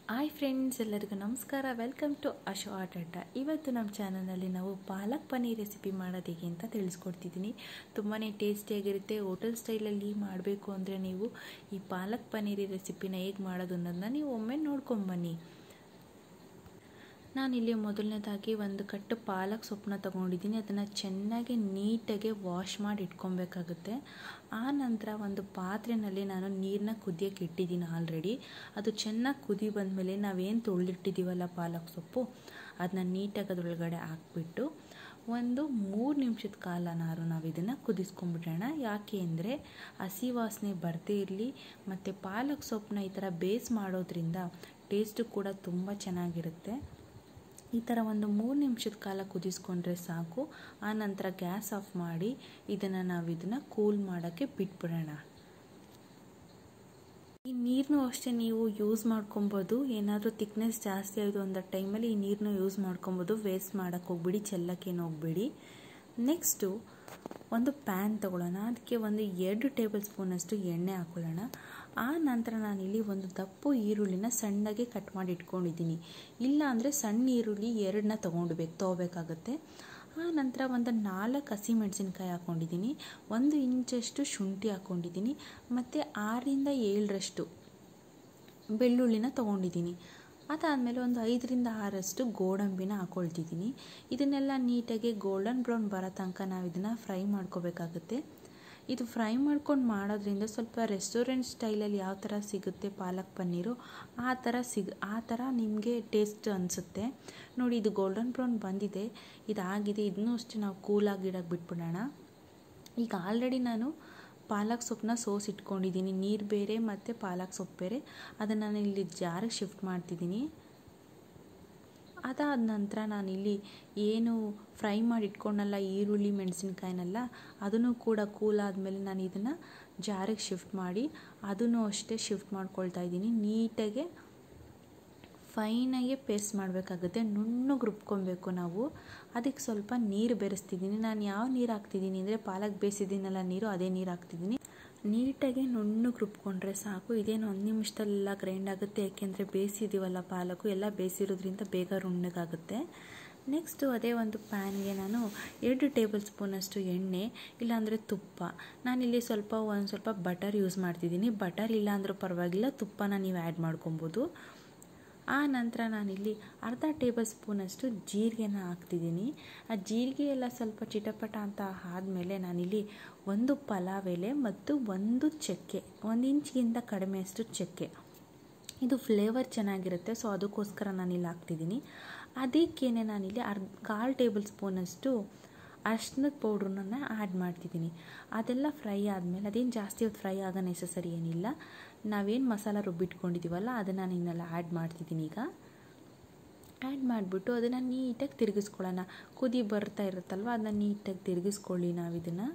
hi friends ಎಲ್ಲರಿಗೂ ನಮಸ್ಕಾರ welcome to ಅಶೋ ಆಟ್ ಅಡ್ಡ ಇವತ್ತು ನಮ್ಮ ಚಾನಲಲ್ಲಿ ನಾವು ಪಾಲಕ್ ಪನ್ನೀರ್ ರೆಸಿಪಿ ಮಾಡೋದು ಹೇಗೆ ಅಂತ ತಿಳಿಸ್ಕೊಡ್ತಿದ್ದೀನಿ ತುಂಬಾ ಟೇಸ್ಟಿಯಾಗಿರುತ್ತೆ ಹೋಟೆಲ್ ಸ್ಟೈಲಲ್ಲಿ ಮಾಡಬೇಕು ಅಂದರೆ ನೀವು ಈ ಪಾಲಕ್ ಪನ್ನೀರ್ ರೆಸಿಪಿನ ಹೇಗೆ ಮಾಡೋದು ಅನ್ನೋದನ್ನ ನೀವು ಒಮ್ಮೆ ನೋಡ್ಕೊಂಬನ್ನಿ ನಾನಿಲ್ಲಿ ಮೊದಲನೇದಾಗಿ ಒಂದು ಕಟ್ಟು ಪಾಲಕ್ ಸೊಪ್ಪನ್ನ ತೊಗೊಂಡಿದ್ದೀನಿ ಅದನ್ನು ಚೆನ್ನಾಗಿ ನೀಟಾಗಿ ವಾಶ್ ಮಾಡಿ ಇಟ್ಕೊಬೇಕಾಗುತ್ತೆ ಆ ನಂತರ ಒಂದು ಪಾತ್ರೆಯಲ್ಲಿ ನಾನು ನೀರನ್ನ ಕುದಿಯೋಕ್ಕೆ ಇಟ್ಟಿದ್ದೀನಿ ಆಲ್ರೆಡಿ ಅದು ಚೆನ್ನಾಗಿ ಕುದಿ ಬಂದಮೇಲೆ ನಾವೇನು ತೊಳೆದಿಟ್ಟಿದ್ದೀವಲ್ಲ ಪಾಲಕ್ ಸೊಪ್ಪು ಅದನ್ನ ನೀಟಾಗಿ ಅದರೊಳಗಡೆ ಹಾಕ್ಬಿಟ್ಟು ಒಂದು ಮೂರು ನಿಮಿಷದ ಕಾಲನಾರು ನಾವು ಇದನ್ನು ಕುದಿಸ್ಕೊಂಡ್ಬಿಡೋಣ ಯಾಕೆ ಅಂದರೆ ಹಸಿ ವಾಸನೆ ಬರದೇ ಇರಲಿ ಮತ್ತು ಪಾಲಕ್ ಸೊಪ್ಪನ್ನ ಈ ಥರ ಬೇಸ್ ಮಾಡೋದ್ರಿಂದ ಟೇಸ್ಟು ಕೂಡ ತುಂಬ ಚೆನ್ನಾಗಿರುತ್ತೆ ಈ ಥರ ಒಂದು ಮೂರು ನಿಮಿಷದ ಕಾಲ ಕುದಿಸ್ಕೊಂಡ್ರೆ ಸಾಕು ಆ ನಂತರ ಗ್ಯಾಸ್ ಆಫ್ ಮಾಡಿ ಇದನ್ನು ನಾವು ಇದನ್ನು ಕೂಲ್ ಮಾಡೋಕ್ಕೆ ಬಿಟ್ಬಿಡೋಣ ಈ ನೀರನ್ನು ಅಷ್ಟೇ ನೀವು ಯೂಸ್ ಮಾಡ್ಕೊಬೋದು ಏನಾದರೂ ತಿಕ್ನೆಸ್ ಜಾಸ್ತಿ ಆಯಿತು ಅಂದ ಟೈಮಲ್ಲಿ ಈ ನೀರನ್ನು ಯೂಸ್ ಮಾಡ್ಕೊಬೋದು ವೇಸ್ಟ್ ಮಾಡೋಕ್ಕೆ ಹೋಗ್ಬಿಡಿ ಚೆಲ್ಲಕ್ಕೇನು ಹೋಗ್ಬೇಡಿ ನೆಕ್ಸ್ಟು ಒಂದು ಪ್ಯಾನ್ ತೊಗೊಳ್ಳೋಣ ಅದಕ್ಕೆ ಒಂದು ಎರಡು ಟೇಬಲ್ ಸ್ಪೂನಷ್ಟು ಎಣ್ಣೆ ಹಾಕೊಳ್ಳೋಣ ಆ ನಂತರ ನಾನಿಲ್ಲಿ ಒಂದು ದಪ್ಪು ಈರುಳ್ಳಿನ ಸಣ್ಣಗೆ ಕಟ್ ಮಾಡಿ ಇಟ್ಕೊಂಡಿದ್ದೀನಿ ಇಲ್ಲ ಅಂದರೆ ಸಣ್ಣ ಈರುಳ್ಳಿ ಎರಡನ್ನ ತೊಗೊಂಡ್ಬೇಕು ತೊಗೋಬೇಕಾಗುತ್ತೆ ಆ ನಂತರ ಒಂದು ನಾಲ್ಕು ಹಸಿಮೆಣಸಿನ್ಕಾಯಿ ಹಾಕ್ಕೊಂಡಿದ್ದೀನಿ ಒಂದು ಇಂಚಷ್ಟು ಶುಂಠಿ ಹಾಕ್ಕೊಂಡಿದ್ದೀನಿ ಮತ್ತು ಆರರಿಂದ ಏಳರಷ್ಟು ಬೆಳ್ಳುಳ್ಳಿನ ತೊಗೊಂಡಿದ್ದೀನಿ ಅದಾದಮೇಲೆ ಒಂದು ಐದರಿಂದ ಆರಷ್ಟು ಗೋಡಂಬಿನ ಹಾಕ್ಕೊಳ್ತಿದ್ದೀನಿ ಇದನ್ನೆಲ್ಲ ನೀಟಾಗಿ ಗೋಲ್ಡನ್ ಬ್ರೌನ್ ಬರೋ ತನಕ ನಾವು ಇದನ್ನು ಫ್ರೈ ಮಾಡ್ಕೋಬೇಕಾಗುತ್ತೆ ಇದು ಫ್ರೈ ಮಾಡ್ಕೊಂಡು ಮಾಡೋದ್ರಿಂದ ಸ್ವಲ್ಪ ರೆಸ್ಟೋರೆಂಟ್ ಸ್ಟೈಲಲ್ಲಿ ಯಾವ ಥರ ಸಿಗುತ್ತೆ ಪಾಲಕ್ ಪನ್ನೀರು ಆ ಥರ ಸಿಗ್ ಆ ಥರ ನಿಮಗೆ ಟೇಸ್ಟ್ ಅನಿಸುತ್ತೆ ನೋಡಿ ಇದು ಗೋಲ್ಡನ್ ಬ್ರೌನ್ ಬಂದಿದೆ ಇದಾಗಿದೆ ಇದನ್ನೂ ಅಷ್ಟೇ ನಾವು ಕೂಲಾಗಿ ಇಡಕ್ಕೆ ಬಿಟ್ಬಿಡೋಣ ಈಗ ಆಲ್ರೆಡಿ ನಾನು ಪಾಲಕ್ ಸೊಪ್ಪನ್ನ ಸೋಸಿ ಇಟ್ಕೊಂಡಿದ್ದೀನಿ ನೀರು ಬೇರೆ ಮತ್ತು ಪಾಲಕ್ ಸೊಪ್ಪು ಬೇರೆ ಅದನ್ನು ನಾನು ಇಲ್ಲಿ ಜಾರಿಗೆ ಶಿಫ್ಟ್ ಮಾಡ್ತಿದ್ದೀನಿ ಅದಾದ ನಂತರ ನಾನಿಲ್ಲಿ ಏನು ಫ್ರೈ ಮಾಡಿ ಇಟ್ಕೊಂಡಲ್ಲ ಈರುಳ್ಳಿ ಮೆಣಸಿನ್ಕಾಯಿನೆಲ್ಲ ಅದನ್ನು ಕೂಡ ಕೂಲ್ ಆದಮೇಲೆ ನಾನು ಇದನ್ನು ಜಾರಿಗೆ ಶಿಫ್ಟ್ ಮಾಡಿ ಅದನ್ನು ಅಷ್ಟೇ ಶಿಫ್ಟ್ ಮಾಡ್ಕೊಳ್ತಾ ಇದ್ದೀನಿ ನೀಟಾಗೆ ಫೈನಾಗಿ ಪೇಸ್ಟ್ ಮಾಡಬೇಕಾಗುತ್ತೆ ನುಣ್ಣಗೆ ರುಬ್ಕೊಬೇಕು ನಾವು ಅದಕ್ಕೆ ಸ್ವಲ್ಪ ನೀರು ಬೆರೆಸ್ತಿದ್ದೀನಿ ನಾನು ಯಾವ ನೀರು ಹಾಕ್ತಿದ್ದೀನಿ ಅಂದರೆ ಪಾಲಕ್ ಬೇಯಿಸಿದ್ದೀನಲ್ಲ ನೀರು ಅದೇ ನೀರು ಹಾಕ್ತಿದ್ದೀನಿ ನೀಟಾಗಿ ನುಣ್ಣಗೆ ರುಬ್ಕೊಂಡ್ರೆ ಸಾಕು ಇದೇನು ಒಂದು ನಿಮಿಷದಲ್ಲೆಲ್ಲ ಗ್ರೈಂಡ್ ಆಗುತ್ತೆ ಯಾಕೆಂದರೆ ಬೇಯಿಸಿದ್ದೀವಲ್ಲ ಪಾಲಕು ಎಲ್ಲ ಬೇಯಿಸಿರೋದ್ರಿಂದ ಬೇಗ ನುಣ್ಣಗಾಗುತ್ತೆ ನೆಕ್ಸ್ಟು ಅದೇ ಒಂದು ಪ್ಯಾನ್ಗೆ ನಾನು ಎರಡು ಟೇಬಲ್ ಸ್ಪೂನಷ್ಟು ಎಣ್ಣೆ ಇಲ್ಲಾಂದರೆ ತುಪ್ಪ ನಾನಿಲ್ಲಿ ಸ್ವಲ್ಪ ಒಂದು ಸ್ವಲ್ಪ ಬಟರ್ ಯೂಸ್ ಮಾಡ್ತಿದ್ದೀನಿ ಬಟರ್ ಇಲ್ಲ ಅಂದರೂ ಪರವಾಗಿಲ್ಲ ತುಪ್ಪನ ನೀವು ಆ್ಯಡ್ ಮಾಡ್ಕೊಬೋದು ಆ ನಂತರ ನಾನಿಲ್ಲಿ ಅರ್ಧ ಟೇಬಲ್ ಸ್ಪೂನಷ್ಟು ಜೀರಿಗೆನ ಹಾಕ್ತಿದ್ದೀನಿ ಆ ಜೀರಿಗೆ ಎಲ್ಲ ಸ್ವಲ್ಪ ಚಿಟಪಟ ಅಂತ ಆದಮೇಲೆ ನಾನಿಲ್ಲಿ ಒಂದು ಪಲಾವ್ ಎಲೆ ಮತ್ತು ಒಂದು ಚಕ್ಕೆ ಒಂದು ಇಂಚಿಗಿಂತ ಕಡಿಮೆಯಷ್ಟು ಚಕ್ಕೆ ಇದು ಫ್ಲೇವರ್ ಚೆನ್ನಾಗಿರುತ್ತೆ ಸೊ ಅದಕ್ಕೋಸ್ಕರ ನಾನಿಲ್ಲಿ ಹಾಕ್ತಿದ್ದೀನಿ ಅದಕ್ಕೇನೆ ನಾನಿಲ್ಲಿ ಅರ್ಧ ಕಾಲು ಟೇಬಲ್ ಸ್ಪೂನಷ್ಟು ಅರ್ಶಿನದ ಪೌಡ್ರನ್ನ ಆ್ಯಡ್ ಮಾಡ್ತಿದ್ದೀನಿ ಅದೆಲ್ಲ ಫ್ರೈ ಆದಮೇಲೆ ಅದೇನು ಜಾಸ್ತಿ ಹೊತ್ತು ಫ್ರೈ ಆಗೋ ನೆಸಸರಿ ಏನಿಲ್ಲ ನಾವೇನು ಮಸಾಲ ರುಬ್ಬಿಟ್ಕೊಂಡಿದ್ದೀವಲ್ಲ ಅದನ್ನು ನಾನಿನ್ನೆಲ್ಲ ಆ್ಯಡ್ ಮಾಡ್ತಿದ್ದೀನಿ ಈಗ ಆ್ಯಡ್ ಮಾಡಿಬಿಟ್ಟು ಅದನ್ನು ನೀಟಾಗಿ ತಿರುಗಿಸ್ಕೊಳ್ಳೋಣ ಕುದಿ ಬರ್ತಾ ಇರುತ್ತಲ್ವ ಅದನ್ನ ನೀಟಾಗಿ ತಿರುಗಿಸ್ಕೊಳ್ಳಿ ನಾವು ಇದನ್ನು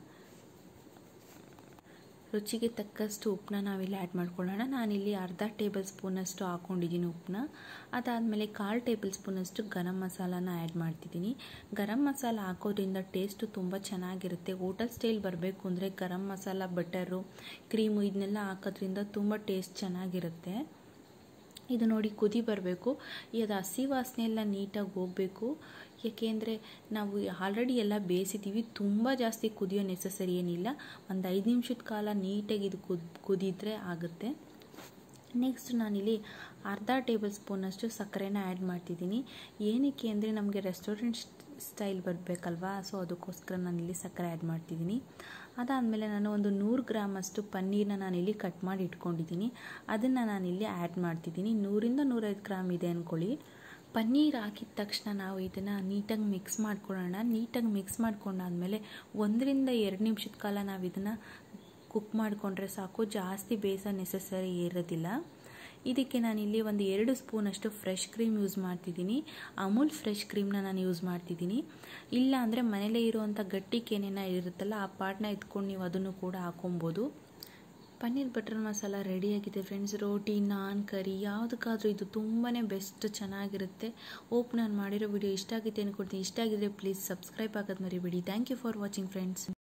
ರುಚಿಗೆ ತಕ್ಕಷ್ಟು ಉಪ್ಪನ್ನ ನಾವಿಲ್ಲಿ ಆ್ಯಡ್ ಮಾಡ್ಕೊಳ್ಳೋಣ ನಾನಿಲ್ಲಿ ಅರ್ಧ ಟೇಬಲ್ ಸ್ಪೂನಷ್ಟು ಹಾಕ್ಕೊಂಡಿದ್ದೀನಿ ಉಪ್ಪನ್ನ ಅದಾದಮೇಲೆ ಕಾಲು ಟೇಬಲ್ ಸ್ಪೂನಷ್ಟು ಗರಂ ಮಸಾಲಾನ ಆ್ಯಡ್ ಮಾಡ್ತಿದ್ದೀನಿ ಗರಂ ಮಸಾಲ ಹಾಕೋದ್ರಿಂದ ಟೇಸ್ಟು ತುಂಬ ಚೆನ್ನಾಗಿರುತ್ತೆ ಹೋಟೆಲ್ ಸ್ಟೈಲ್ ಬರಬೇಕು ಅಂದರೆ ಗರಂ ಮಸಾಲ ಬಟರು ಕ್ರೀಮು ಇದನ್ನೆಲ್ಲ ಹಾಕೋದ್ರಿಂದ ತುಂಬ ಟೇಸ್ಟ್ ಚೆನ್ನಾಗಿರುತ್ತೆ ಇದು ನೋಡಿ ಕುದಿ ಬರಬೇಕು ಅದು ಹಸಿ ವಾಸನೆ ಎಲ್ಲ ನೀಟಾಗಿ ಹೋಗಬೇಕು ಏಕೆಂದರೆ ನಾವು ಆಲ್ರೆಡಿ ಎಲ್ಲ ಬೇಯಿಸಿದ್ದೀವಿ ತುಂಬ ಜಾಸ್ತಿ ಕುದಿಯೋ ನೆಸಸರಿ ಏನಿಲ್ಲ ಒಂದು ಐದು ನಿಮಿಷದ ಕಾಲ ನೀಟಾಗಿ ಇದು ಕುದ್ ಕುದಿದ್ರೆ ಆಗುತ್ತೆ ನೆಕ್ಸ್ಟ್ ನಾನಿಲ್ಲಿ ಅರ್ಧ ಟೇಬಲ್ ಸ್ಪೂನಷ್ಟು ಸಕ್ಕರೆನ ಆ್ಯಡ್ ಮಾಡ್ತಿದ್ದೀನಿ ಏನಕ್ಕೆ ಅಂದರೆ ನಮಗೆ ರೆಸ್ಟೋರೆಂಟ್ ಸ್ಟೈಲ್ ಬರಬೇಕಲ್ವಾ ಸೊ ಅದಕ್ಕೋಸ್ಕರ ನಾನಿಲ್ಲಿ ಸಕ್ಕರೆ ಆ್ಯಡ್ ಮಾಡ್ತಿದ್ದೀನಿ ಅದಾದಮೇಲೆ ನಾನು ಒಂದು ನೂರು ಗ್ರಾಮಷ್ಟು ಪನ್ನೀರನ್ನ ನಾನಿಲ್ಲಿ ಕಟ್ ಮಾಡಿ ಇಟ್ಕೊಂಡಿದ್ದೀನಿ ಅದನ್ನು ನಾನಿಲ್ಲಿ ಆ್ಯಡ್ ಮಾಡ್ತಿದ್ದೀನಿ ನೂರಿಂದ ನೂರೈದು ಗ್ರಾಮ್ ಇದೆ ಅಂದ್ಕೊಳ್ಳಿ ಪನ್ನೀರ್ ಹಾಕಿದ ತಕ್ಷಣ ನಾವು ಇದನ್ನು ನೀಟಾಗಿ ಮಿಕ್ಸ್ ಮಾಡ್ಕೊಳ್ಳೋಣ ನೀಟಾಗಿ ಮಿಕ್ಸ್ ಮಾಡ್ಕೊಂಡಾದ್ಮೇಲೆ ಒಂದರಿಂದ ಎರಡು ನಿಮಿಷದ ಕಾಲ ನಾವು ಇದನ್ನು ಕುಕ್ ಮಾಡಿಕೊಂಡ್ರೆ ಸಾಕು ಜಾಸ್ತಿ ಬೇಯಿಸೋ ನೆಸಸರಿ ಇರೋದಿಲ್ಲ ಇದಕ್ಕೆ ನಾನಿಲ್ಲಿ ಒಂದು ಎರಡು ಸ್ಪೂನಷ್ಟು ಫ್ರೆಶ್ ಕ್ರೀಮ್ ಯೂಸ್ ಮಾಡ್ತಿದ್ದೀನಿ ಅಮೂಲ್ ಫ್ರೆಶ್ ಕ್ರೀಮ್ನ ನಾನು ಯೂಸ್ ಮಾಡ್ತಿದ್ದೀನಿ ಇಲ್ಲ ಅಂದರೆ ಮನೇಲೇ ಇರುವಂಥ ಗಟ್ಟಿ ಕೇನೇನ ಇರುತ್ತಲ್ಲ ಆ ಪಾರ್ಟ್ನ ಎತ್ಕೊಂಡು ನೀವು ಅದನ್ನು ಕೂಡ ಹಾಕೊಬೋದು ಪನ್ನೀರ್ ಬಟರ್ ಮಸಾಲ ರೆಡಿಯಾಗಿದೆ ಫ್ರೆಂಡ್ಸ್ ರೋಟಿ ನಾನ್ ಕರಿ ಯಾವುದಕ್ಕಾದರೂ ಇದು ತುಂಬಾ ಬೆಸ್ಟ್ ಚೆನ್ನಾಗಿರುತ್ತೆ ಓಪ್ ನಾನು ಮಾಡಿರೋ ವಿಡಿಯೋ ಇಷ್ಟ ಆಗಿದೆ ಅಂದ್ಕೊಡ್ತೀನಿ ಇಷ್ಟ ಆಗಿದ್ರೆ ಪ್ಲೀಸ್ ಸಬ್ಸ್ಕ್ರೈಬ್ ಆಗೋದು ಮರಿಬೇಡಿ thank you for watching friends